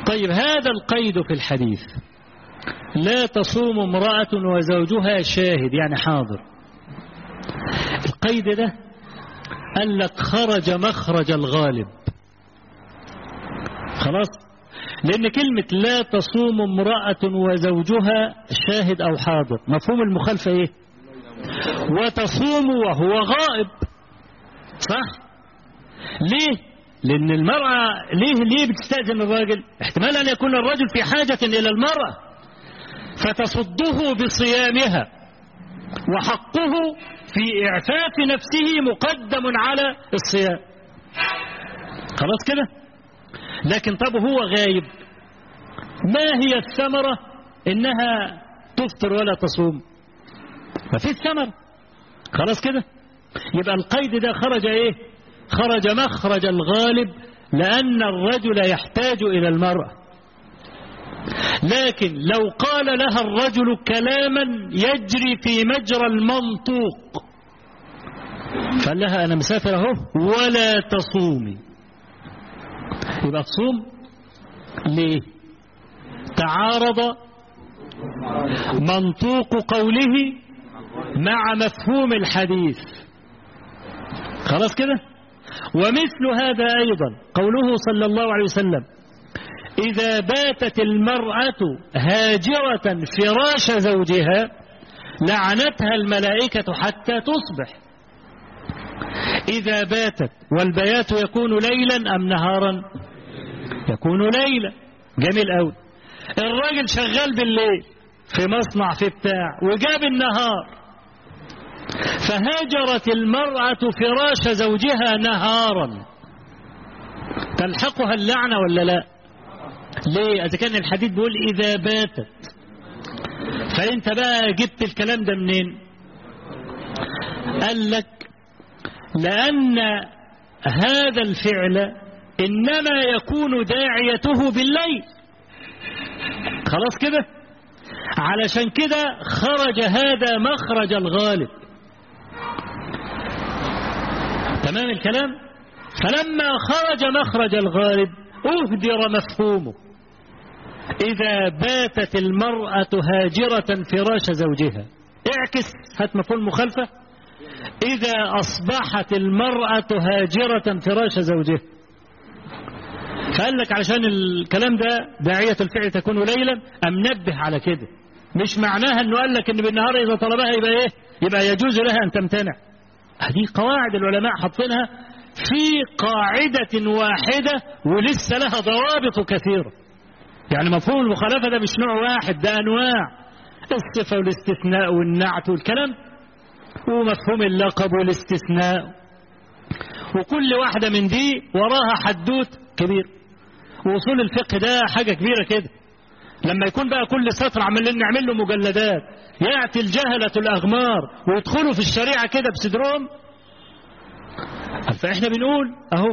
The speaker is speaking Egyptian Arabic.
طيب هذا القيد في الحديث لا تصوم امرأة وزوجها شاهد يعني حاضر القيد ده قال لك خرج مخرج الغالب خلاص لأن كلمة لا تصوم امرأة وزوجها شاهد أو حاضر مفهوم المخالفة إيه وتصوم وهو غائب صح ليه لأن المرأة ليه ليه بتستأذن الراجل احتمال أن يكون الرجل في حاجة إلى المرأة فتصده بصيامها وحقه في إعفاف نفسه مقدم على الصيام خلاص كده لكن طب هو غايب ما هي الثمرة إنها تفطر ولا تصوم ما في ثمرة خلاص كده يبقى القيد ده خرج ايه خرج مخرج الغالب لأن الرجل يحتاج إلى المرأة لكن لو قال لها الرجل كلاما يجري في مجرى المنطوق قال لها أنا مسافر أهو ولا تصومي يبقى تصوم ليه تعارض منطوق قوله مع مفهوم الحديث خلاص كده ومثل هذا أيضا قوله صلى الله عليه وسلم إذا باتت المرأة هاجرة فراش زوجها لعنتها الملائكة حتى تصبح إذا باتت والبيات يكون ليلا أم نهارا يكون ليلا جميل أوي الراجل شغال بالليل في مصنع في بتاع وجاب النهار فهاجرت المرأة فراش زوجها نهارا تلحقها اللعنة ولا لا ليه إذا كان الحديث بيقول إذا باتت فأنت بقى جبت الكلام ده منين قال لك لأن هذا الفعل إنما يكون داعيته بالليل خلاص كده علشان كده خرج هذا مخرج الغالب تمام الكلام فلما خرج مخرج الغالب أهدر مفهومه إذا باتت المرأة هاجرة فراش زوجها اعكس هات مفهوم المخالفة إذا أصبحت المرأة هاجرة فراش زوجها فقال لك علشان الكلام ده داعية الفعل تكون ليلا أم نبه على كده مش معناها أنه قال لك أن بالنهار إذا طلبها يبقى إيه يبقى يجوز لها أن تمتنع هذه قواعد العلماء حاطينها في قاعدة واحدة ولسه لها ضوابط كثيرة يعني مفهوم المخالفة ده مش نوع واحد ده أنواع الصفة والاستثناء والنعت والكلام ومفهوم اللقب والاستثناء وكل واحدة من دي وراها حدوت كبير وصول الفقه ده حاجة كبيرة كده لما يكون بقى كل سطر عمالين نعمل له مجلدات يأتي الجهلة الأغمار ويدخلوا في الشريعة كده بصدرهم فإحنا بنقول أهو